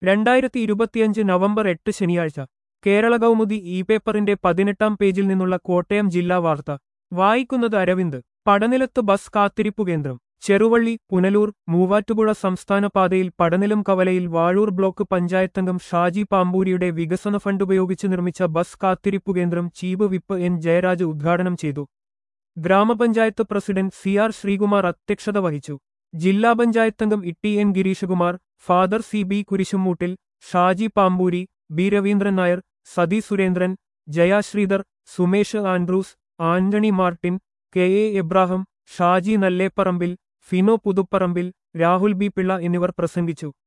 രണ്ടായിരത്തി ഇരുപത്തിയഞ്ച് നവംബർ എട്ട് ശനിയാഴ്ച കേരള കൗമുദി ഇ പേപ്പറിന്റെ പതിനെട്ടാം പേജിൽ നിന്നുള്ള കോട്ടയം ജില്ലാ വാർത്ത വായിക്കുന്നത് അരവിന്ദ് പടനിലത്ത് ബസ് കാത്തിരിപ്പു കേന്ദ്രം ചെറുവള്ളി പുനലൂർ മൂവാറ്റുപുഴ സംസ്ഥാന പാതയിൽ പടനിലം കവലയിൽ വാഴൂർ ബ്ലോക്ക് പഞ്ചായത്തംഗം ഷാജി പാമ്പൂരിയുടെ വികസന ഫണ്ട് ഉപയോഗിച്ച് നിർമ്മിച്ച ബസ് കാത്തിരിപ്പു കേന്ദ്രം ചീഫ് വിപ്പ് എൻ ജയരാജ് ഉദ്ഘാടനം ചെയ്തു ഗ്രാമപഞ്ചായത്ത് പ്രസിഡന്റ് സി ആർ ശ്രീകുമാർ അധ്യക്ഷത വഹിച്ചു ജില്ലാ പഞ്ചായത്തംഗം Itty N Gireeshkumar father C B Kurisumoottil Shaji Pampoori B Raveendran Nair Sathi Surendran Jaya Sreedhar Sumesh Andrews Antony Martin K A Abraham Shaji Nalleparambil Fino Puthuparambil Rahul B Pillai എന്നിവർ പ്രസംഗിച്ചു